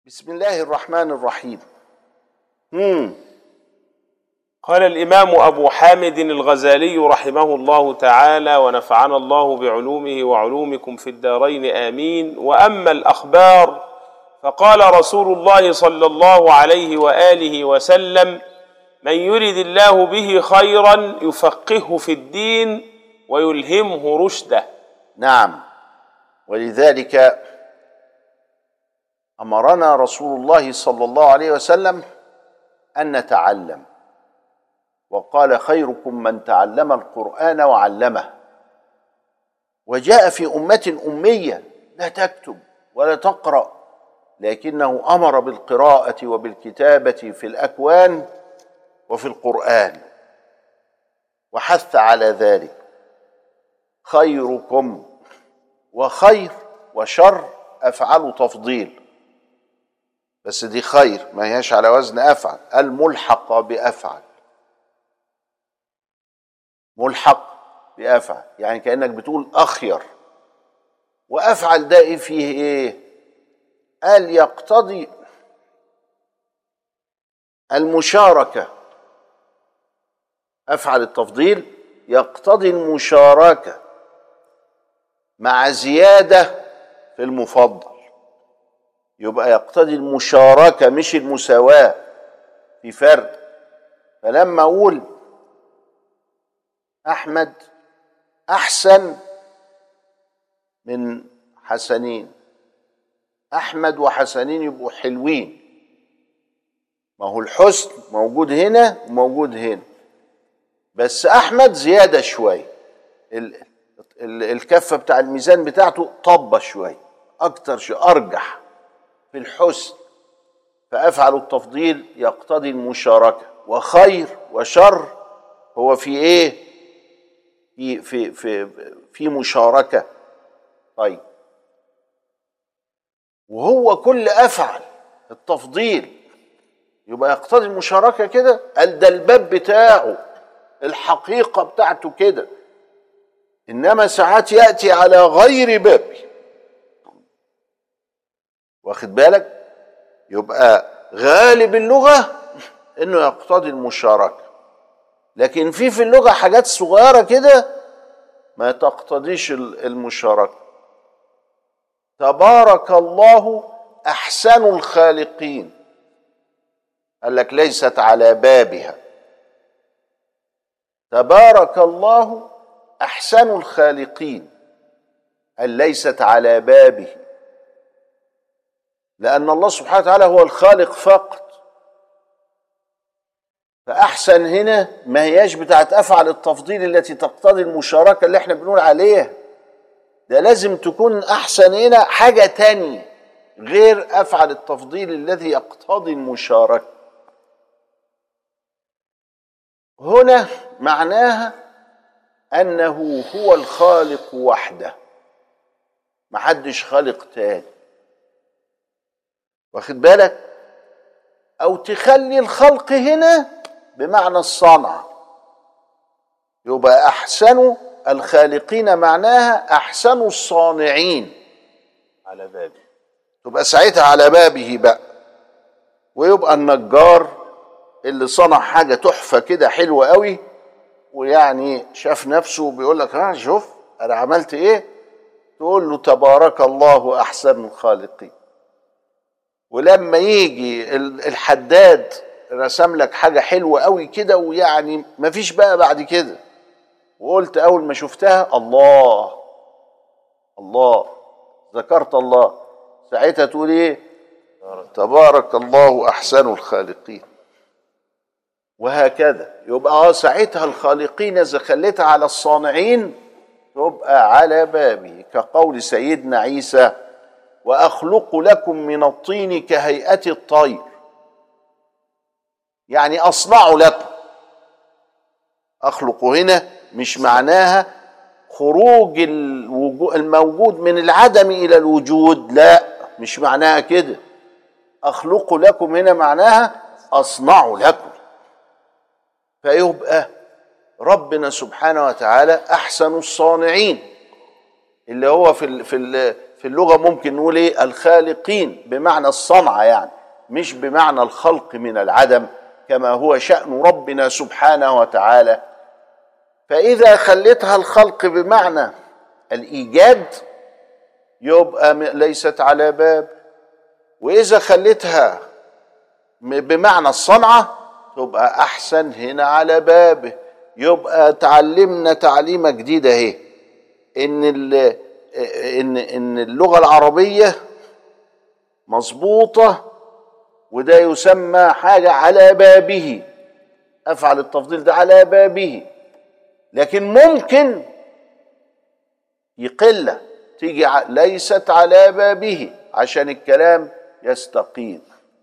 بسم الله الرحمن الرحيم مم. قال الإمام أبو حامد الغزالي رحمه الله تعالى ونفعنا الله بعلومه وعلومكم في الدارين آمين وأما الأخبار فقال رسول الله صلى الله عليه وآله وسلم من يرد الله به خيرا يفقهه في الدين ويلهمه رشده نعم ولذلك امرنا رسول الله صلى الله عليه وسلم ان نتعلم وقال خيركم من تعلم القران وعلمه وجاء في امه اميه لا تكتب ولا تقرا لكنه امر بالقراءه وبالكتابه في الاكوان وفي القران وحث على ذلك خيركم وخير وشر افعال تفضيل بس دي خير ما هياش على وزن افعل الملحقه بافعل ملحق بافعل يعني كانك بتقول اخير وافعل ده ايه فيه ايه قال يقتضي المشاركه افعل التفضيل يقتضي المشاركه مع زياده في المفضل يبقى يقتضي المشاركه مش المساواه في فرق فلما اقول احمد احسن من حسنين احمد وحسنين يبقوا حلوين ما هو الحسن موجود هنا وموجود هنا بس احمد زياده شويه ال- ال- الكفه بتاع الميزان بتاعته طبه شويه اكتر شيء ارجح في الحسن فافعل التفضيل يقتضي المشاركه وخير وشر هو في ايه في في في في مشاركه طيب وهو كل افعل التفضيل يبقى يقتضي المشاركه كده قال ده الباب بتاعه الحقيقه بتاعته كده انما ساعات ياتي على غير بابه واخد بالك يبقى غالب اللغه انه يقتضي المشاركه لكن في في اللغه حاجات صغيره كده ما تقتضيش ال- المشاركه تبارك الله احسن الخالقين قال لك ليست على بابها تبارك الله احسن الخالقين قال ليست على بابه لان الله سبحانه وتعالى هو الخالق فقط فاحسن هنا ما هياش بتاعت افعل التفضيل التي تقتضي المشاركه اللي احنا بنقول عليها ده لازم تكون احسن هنا حاجه تانية غير افعل التفضيل الذي يقتضي المشاركه هنا معناها انه هو الخالق وحده محدش خالق تاني واخد بالك او تخلي الخلق هنا بمعنى الصنع يبقى احسن الخالقين معناها احسن الصانعين على بابي تبقى ساعتها على بابه بقى ويبقى النجار اللي صنع حاجه تحفه كده حلوه قوي ويعني شاف نفسه بيقول لك ها شوف انا عملت ايه تقول له تبارك الله احسن الخالقين ولما يجي ال- الحداد رسم لك حاجه حلوه قوي كده ويعني مفيش بقى بعد كده وقلت اول ما شفتها الله الله ذكرت الله ساعتها تقول ايه تبارك الله احسن الخالقين وهكذا يبقى اه ساعتها الخالقين اذا خليتها على الصانعين تبقى على بابه كقول سيدنا عيسى واخلق لكم من الطين كهيئه الطير يعني اصنع لكم اخلق هنا مش معناها خروج الوجو- الموجود من العدم الى الوجود لا مش معناها كده اخلق لكم هنا معناها اصنع لكم فيبقى ربنا سبحانه وتعالى احسن الصانعين اللي هو في ال في ال في اللغة ممكن نقول ايه الخالقين بمعنى الصنعة يعني مش بمعنى الخلق من العدم كما هو شأن ربنا سبحانه وتعالى فإذا خليتها الخلق بمعنى الإيجاد يبقى م- ليست على باب وإذا خليتها م- بمعنى الصنعة تبقى أحسن هنا على بابه يبقى تعلمنا تعليمة جديدة اهي إن ال- إن إن اللغة العربية مظبوطة وده يسمى حاجة على بابه أفعل التفضيل ده على بابه لكن ممكن يقل تيجي ع- ليست على بابه عشان الكلام يستقيم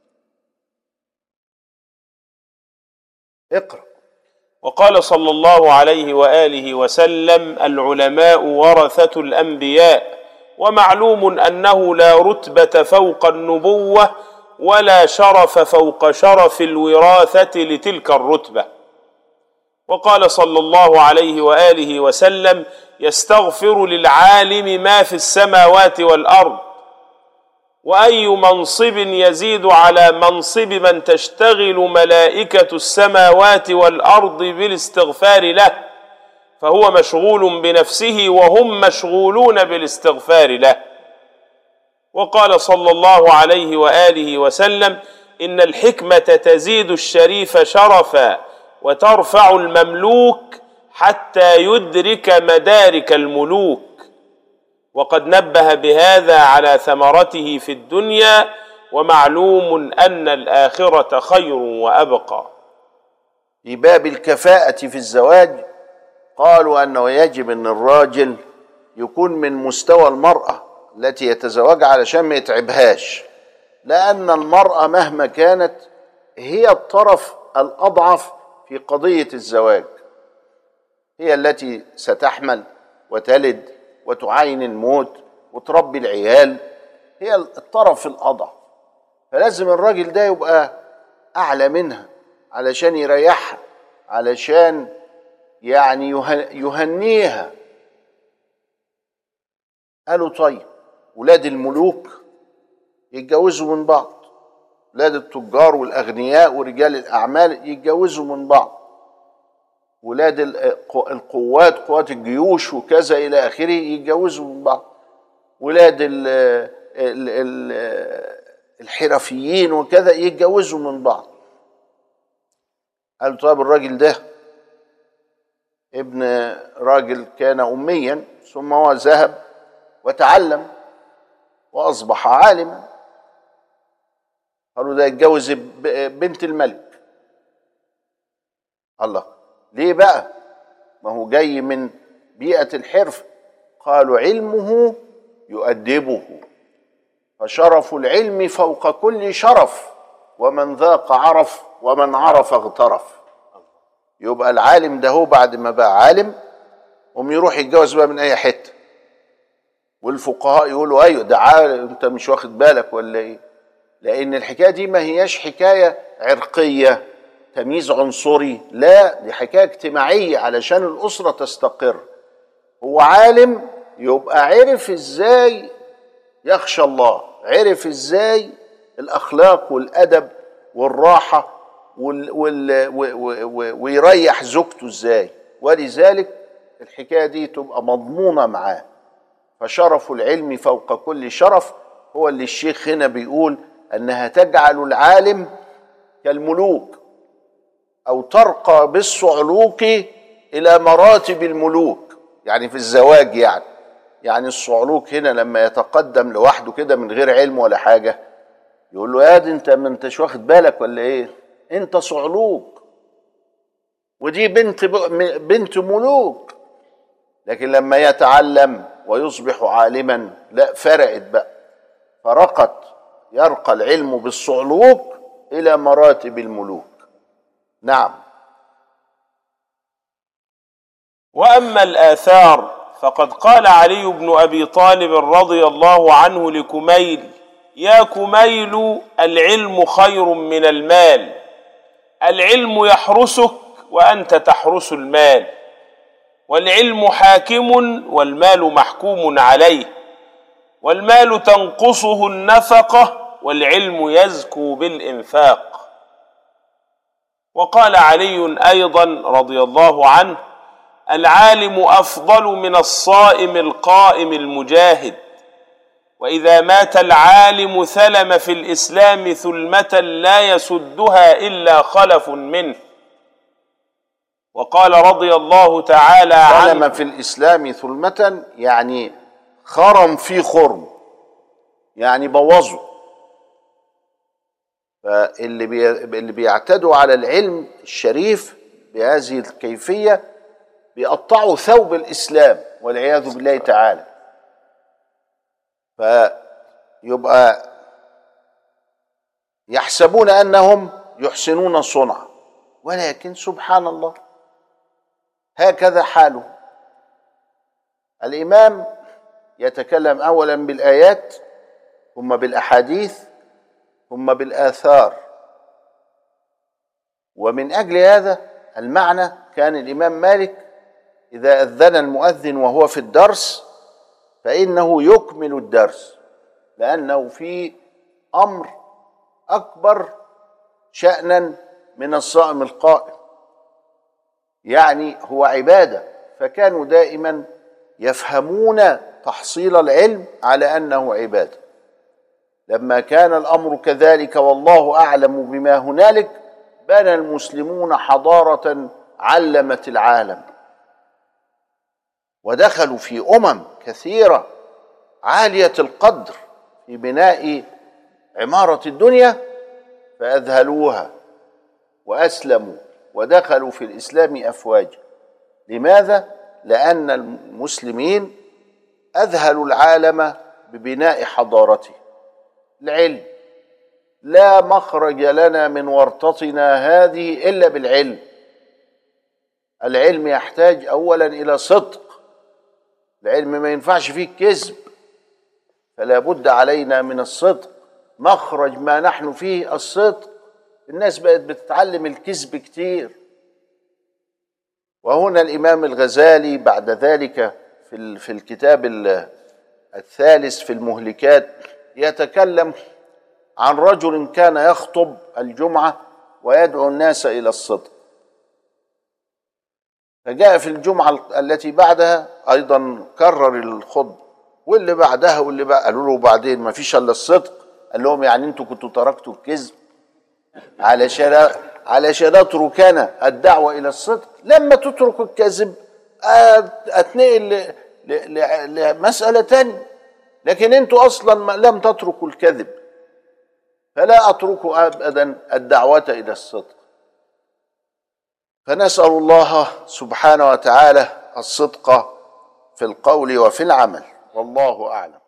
اقرأ وقال صلى الله عليه واله وسلم العلماء ورثه الانبياء ومعلوم انه لا رتبه فوق النبوه ولا شرف فوق شرف الوراثه لتلك الرتبه وقال صلى الله عليه واله وسلم يستغفر للعالم ما في السماوات والارض واي منصب يزيد على منصب من تشتغل ملائكه السماوات والارض بالاستغفار له فهو مشغول بنفسه وهم مشغولون بالاستغفار له وقال صلى الله عليه واله وسلم ان الحكمه تزيد الشريف شرفا وترفع المملوك حتى يدرك مدارك الملوك وقد نبه بهذا على ثمرته في الدنيا ومعلوم ان الاخره خير وابقى في باب الكفاءة في الزواج قالوا أنه يجب أن الراجل يكون من مستوى المرأة التي يتزوجها علشان ما يتعبهاش لأن المرأة مهما كانت هي الطرف الأضعف في قضية الزواج هي التي ستحمل وتلد وتعاين الموت وتربي العيال هي الطرف الأضعف فلازم الراجل ده يبقى أعلى منها علشان يريحها علشان يعني يه- يهنيها قالوا طيب ولاد الملوك يتجوزوا من بعض ولاد التجار والأغنياء ورجال الأعمال يتجوزوا من بعض ولاد ال- القوات قوات الجيوش وكذا إلى آخره يتجوزوا من بعض ولاد ال ال ال الحرفيين وكذا يتجوزوا من بعض قال طيب الراجل ده ابن راجل كان أميا ثم هو ذهب وتعلم وأصبح عالما قالوا ده يتجوز ب- بنت الملك الله ليه بقى ما هو جاي من بيئة الحرف قالوا علمه يؤدبه فشرف العلم فوق كل شرف ومن ذاق عرف ومن عرف اغترف يبقى العالم ده هو بعد ما بقى عالم قوم يروح يتجوز بقى من اي حته والفقهاء يقولوا ايوه ده عالم انت مش واخد بالك ولا ايه لان الحكايه دي ما هياش حكايه عرقيه تمييز عنصري لا دي حكايه اجتماعيه علشان الاسره تستقر هو عالم يبقى عرف ازاي يخشى الله عرف ازاي الاخلاق والادب والراحه وال وال و و و ويريح زوجته ازاي ولذلك الحكايه دي تبقى مضمونه معاه فشرف العلم فوق كل شرف هو اللي الشيخ هنا بيقول انها تجعل العالم كالملوك او ترقى بالصعلوك الى مراتب الملوك يعني في الزواج يعني يعني الصعلوك هنا لما يتقدم لوحده كده من غير علم ولا حاجه يقول له يا دي انت ما انتش واخد بالك ولا ايه انت صعلوك ودي بنت ب- بنت ملوك لكن لما يتعلم ويصبح عالما لا فرقت بقى فرقت يرقى العلم بالصعلوك الى مراتب الملوك نعم واما الاثار فقد قال علي بن ابي طالب رضي الله عنه لكميل يا كميل العلم خير من المال العلم يحرسك وانت تحرس المال والعلم حاكم والمال محكوم عليه والمال تنقصه النفقة والعلم يزكو بالإنفاق وقال علي أيضا رضي الله عنه العالم أفضل من الصائم القائم المجاهد وإذا مات العالم ثلم في الإسلام ثلمة لا يسدها إلا خلف منه وقال رضي الله تعالى عنه ظلم في الإسلام ثلمة يعني خرم في خرم يعني بوظه فاللي بي... اللي بيعتدوا على العلم الشريف بهذه الكيفية بيقطعوا ثوب الإسلام والعياذ بالله تعالى فيبقى يحسبون أنهم يحسنون صنعا ولكن سبحان الله هكذا حاله الإمام يتكلم أولا بالآيات ثم بالأحاديث ثم بالآثار ومن أجل هذا المعنى كان الإمام مالك إذا أذن المؤذن وهو في الدرس فإنه يكمل الدرس لأنه في أمر أكبر شأنا من الصائم القائم يعني هو عبادة فكانوا دائما يفهمون تحصيل العلم على أنه عبادة لما كان الأمر كذلك والله أعلم بما هنالك بنى المسلمون حضارة علمت العالم ودخلوا في أمم كثيرة عالية القدر في بناء عمارة الدنيا فأذهلوها وأسلموا ودخلوا في الإسلام أفواجا لماذا؟ لأن المسلمين أذهلوا العالم ببناء حضارته العلم لا مخرج لنا من ورطتنا هذه إلا بالعلم العلم يحتاج أولا إلى صدق العلم ما ينفعش فيه كذب فلا بد علينا من الصدق مخرج ما نحن فيه الصدق الناس بقت بتتعلم الكذب كتير وهنا الإمام الغزالي بعد ذلك في في الكتاب الثالث في المهلكات يتكلم عن رجل كان يخطب الجمعة ويدعو الناس إلى الصدق فجاء في الجمعة التي بعدها أيضا كرر الخطبة واللي بعدها واللي بقى قالوا له بعدين ما فيش إلا الصدق قال لهم يعني أنتوا كنتوا تركتوا الكذب علشان علشان اترك انا الدعوه الى الصدق لما تترك الكذب اتنقل لمساله تانية لكن انتوا اصلا لم تتركوا الكذب فلا اترك ابدا الدعوه الى الصدق فنسال الله سبحانه وتعالى الصدق في القول وفي العمل والله اعلم